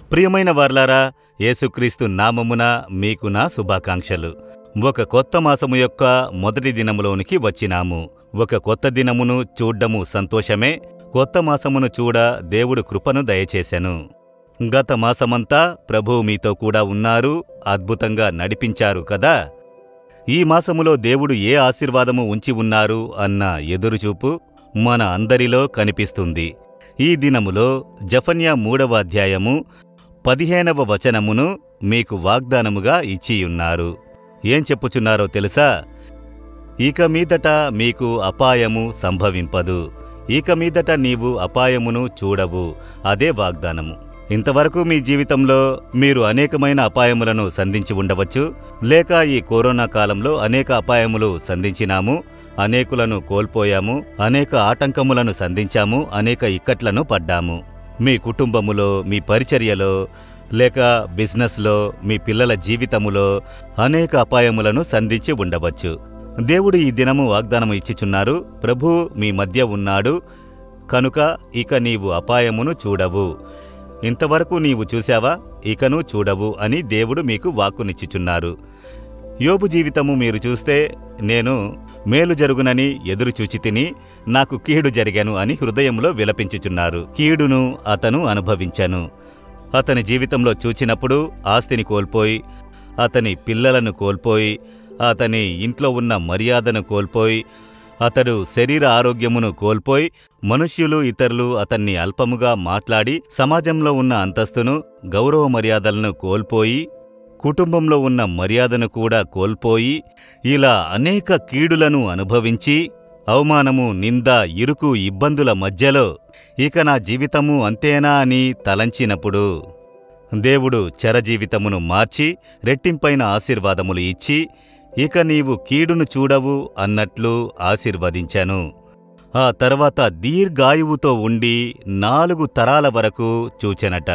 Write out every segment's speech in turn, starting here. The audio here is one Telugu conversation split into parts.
ప్రియమైన వార్లారా యేసుక్రీస్తు నామమున మీకు నా శుభాకాంక్షలు ఒక కొత్త మాసము యొక్క మొదటి దినములోనికి వచ్చినాము ఒక కొత్త దినమును చూడ్డము సంతోషమే కొత్త మాసమును చూడ దేవుడు కృపను దయచేశెను గత మాసమంతా ప్రభువు మీతో కూడా ఉన్నారు అద్భుతంగా నడిపించారు కదా ఈ మాసములో దేవుడు ఏ ఆశీర్వాదము ఉంచి ఉన్నారు అన్న ఎదురుచూపు మన అందరిలో కనిపిస్తుంది ఈ దినములో జఫన్యా మూడవ అధ్యాయము పదిహేనవ వచనమును మీకు వాగ్దానముగా ఇచ్చియున్నారు ఏం చెప్పుచున్నారో తెలుసా ఇక మీదట మీకు అపాయము సంభవింపదు ఇక మీదట నీవు అపాయమును చూడవు అదే వాగ్దానము ఇంతవరకు మీ జీవితంలో మీరు అనేకమైన అపాయములను సంధించి ఉండవచ్చు లేక ఈ కరోనా కాలంలో అనేక అపాయములు సంధించినాము అనేకులను కోల్పోయాము అనేక ఆటంకములను సంధించాము అనేక ఇక్కట్లను పడ్డాము మీ కుటుంబములో మీ పరిచర్యలో లేక బిజినెస్లో మీ పిల్లల జీవితములో అనేక అపాయములను సంధించి ఉండవచ్చు దేవుడు ఈ దినము వాగ్దానము ఇచ్చిచున్నారు ప్రభు మీ మధ్య ఉన్నాడు కనుక ఇక నీవు అపాయమును చూడవు ఇంతవరకు నీవు చూశావా ఇకను చూడవు అని దేవుడు మీకు వాక్కునిచ్చుచున్నారు యోబు జీవితము మీరు చూస్తే నేను మేలు జరుగునని ఎదురు చూచితిని నాకు కీడు జరిగాను అని హృదయంలో విలపించుచున్నారు కీడును అతను అనుభవించాను అతని జీవితంలో చూచినప్పుడు ఆస్తిని కోల్పోయి అతని పిల్లలను కోల్పోయి అతని ఇంట్లో ఉన్న మర్యాదను కోల్పోయి అతడు శరీర ఆరోగ్యమును కోల్పోయి మనుష్యులు ఇతరులు అతన్ని అల్పముగా మాట్లాడి సమాజంలో ఉన్న అంతస్తును గౌరవ మర్యాదలను కోల్పోయి కుటుంబంలో ఉన్న మర్యాదను కూడా కోల్పోయి ఇలా అనేక కీడులను అనుభవించి అవమానము నింద ఇరుకు ఇబ్బందుల మధ్యలో ఇక నా జీవితము అంతేనా అని తలంచినప్పుడు దేవుడు చరజీవితమును మార్చి రెట్టింపైన ఆశీర్వాదములు ఇచ్చి ఇక నీవు కీడును చూడవు అన్నట్లు ఆశీర్వదించాను ఆ తర్వాత దీర్ఘాయువుతో ఉండి నాలుగు తరాల వరకు చూచెనట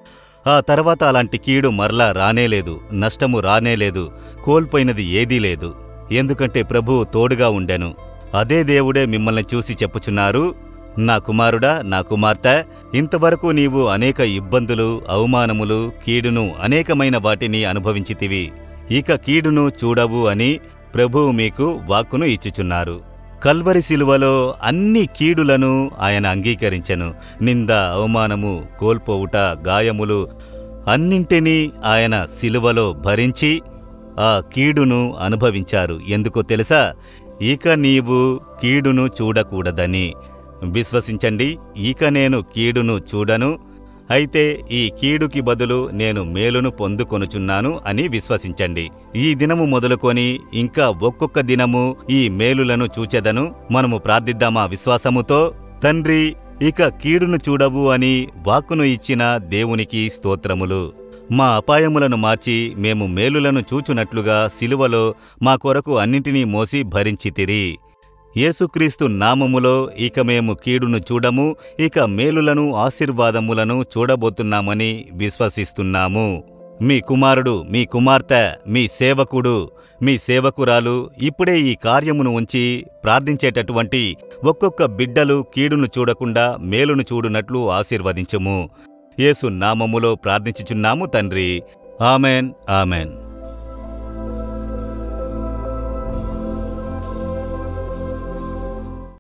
ఆ తర్వాత అలాంటి కీడు మరలా రానేలేదు నష్టము రానేలేదు కోల్పోయినది ఏదీ లేదు ఎందుకంటే ప్రభువు తోడుగా ఉండెను అదే దేవుడే మిమ్మల్ని చూసి చెప్పుచున్నారు నా కుమారుడా నా కుమార్తె ఇంతవరకు నీవు అనేక ఇబ్బందులు అవమానములు కీడును అనేకమైన వాటిని అనుభవించితివి ఇక కీడును చూడవు అని ప్రభువు మీకు వాక్కును ఇచ్చుచున్నారు కల్వరి శిలువలో అన్ని కీడులను ఆయన అంగీకరించెను నింద అవమానము కోల్పోవుట గాయములు అన్నింటినీ ఆయన శిలువలో భరించి ఆ కీడును అనుభవించారు ఎందుకో తెలుసా ఇక నీవు కీడును చూడకూడదని విశ్వసించండి ఇక నేను కీడును చూడను అయితే ఈ కీడుకి బదులు నేను మేలును పొందుకొనుచున్నాను అని విశ్వసించండి ఈ దినము మొదలుకొని ఇంకా ఒక్కొక్క దినము ఈ మేలులను చూచెదను మనము ప్రార్థిద్దామా విశ్వాసముతో తండ్రి ఇక కీడును చూడవు అని వాక్కును ఇచ్చిన దేవునికి స్తోత్రములు మా అపాయములను మార్చి మేము మేలులను చూచునట్లుగా సిలువలో మా కొరకు అన్నింటినీ మోసి భరించితిరి యేసుక్రీస్తు నామములో ఇక మేము కీడును చూడము ఇక మేలులను ఆశీర్వాదములను చూడబోతున్నామని విశ్వసిస్తున్నాము మీ కుమారుడు మీ కుమార్తె మీ సేవకుడు మీ సేవకురాలు ఇప్పుడే ఈ కార్యమును ఉంచి ప్రార్థించేటటువంటి ఒక్కొక్క బిడ్డలు కీడును చూడకుండా మేలును చూడునట్లు ఆశీర్వదించుము యేసు నామములో ప్రార్థించుచున్నాము తండ్రి ఆమెన్ ఆమెన్